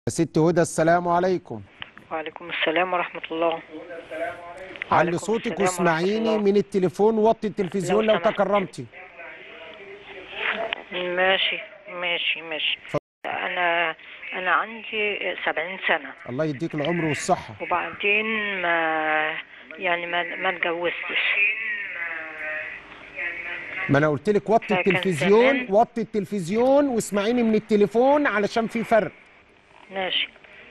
ست هدى السلام عليكم وعليكم السلام ورحمة الله علي وعليكم صوتك السلام ورحمة واسمعيني الله. من التليفون وطي التلفزيون لو لو سمحت. تكرمتي ماشي ماشي ماشي أنا أنا عندي سبعين سنة الله يديك العمر والصحة وبعدين ما يعني ما ما اتجوزتش ما انا قلت لك وطي فكان التلفزيون زمان- وطي التلفزيون واسمعيني من التليفون علشان في فرق ماشي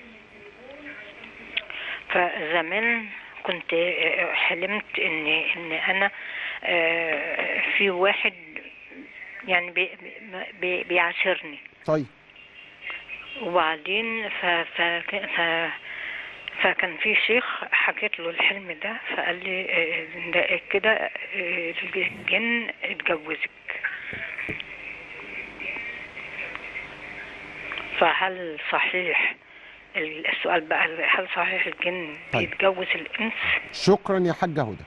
فزمان كنت آه، حلمت ان ان انا آه، في واحد يعني بي بي بيعاشرني طيب وبعدين ف ف ف فكان في شيخ حكيت له الحلم ده فقال لي آه، ده كده آه، الجن اتجوزك فهل صحيح السؤال بقى هل صحيح الجن طيب. بيتجوز الانس شكرا يا حاجة هدى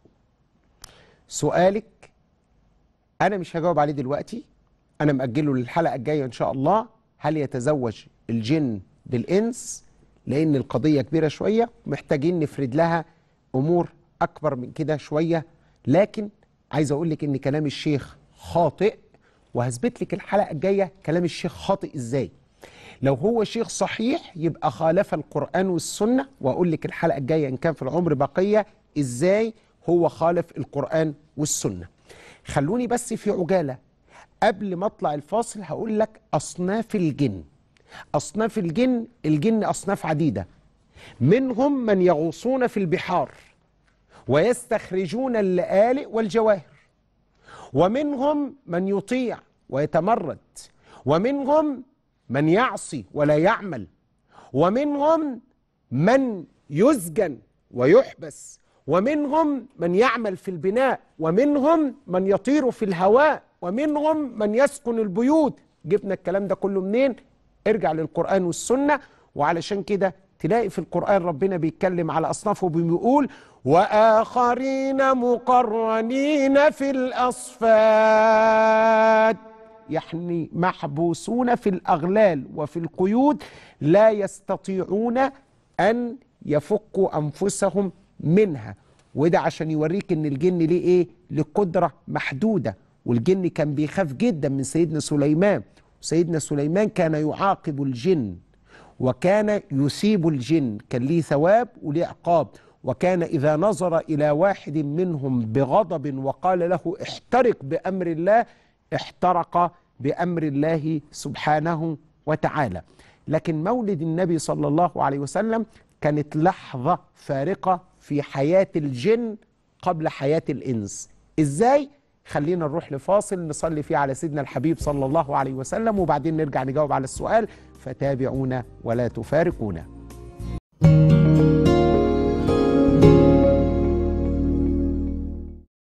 سؤالك انا مش هجاوب عليه دلوقتي انا مأجله للحلقة الجاية ان شاء الله هل يتزوج الجن بالانس لان القضية كبيرة شوية محتاجين نفرد لها امور اكبر من كده شوية لكن عايز اقول لك ان كلام الشيخ خاطئ وهثبت لك الحلقة الجاية كلام الشيخ خاطئ ازاي لو هو شيخ صحيح يبقى خالف القرآن والسنة وأقول لك الحلقة الجاية إن كان في العمر بقية إزاي هو خالف القرآن والسنة خلوني بس في عجالة قبل ما أطلع الفاصل هقول لك أصناف الجن أصناف الجن الجن أصناف عديدة منهم من يغوصون في البحار ويستخرجون اللآلئ والجواهر ومنهم من يطيع ويتمرد ومنهم من يعصي ولا يعمل ومنهم من يسجن ويحبس ومنهم من يعمل في البناء ومنهم من يطير في الهواء ومنهم من يسكن البيوت جبنا الكلام ده كله منين ارجع للقرآن والسنة وعلشان كده تلاقي في القرآن ربنا بيتكلم على أصنافه بيقول وآخرين مقرنين في الأصفاد يعني محبوسون في الأغلال وفي القيود لا يستطيعون أن يفكوا أنفسهم منها وده عشان يوريك ان الجن ليه ايه لقدرة محدودة والجن كان بيخاف جدا من سيدنا سليمان سيدنا سليمان كان يعاقب الجن وكان يثيب الجن كان ليه ثواب وليه عقاب وكان إذا نظر إلى واحد منهم بغضب وقال له احترق بأمر الله احترق بأمر الله سبحانه وتعالى لكن مولد النبي صلى الله عليه وسلم كانت لحظة فارقة في حياة الجن قبل حياة الإنس إزاي؟ خلينا نروح لفاصل نصلي فيه على سيدنا الحبيب صلى الله عليه وسلم وبعدين نرجع نجاوب على السؤال فتابعونا ولا تفارقونا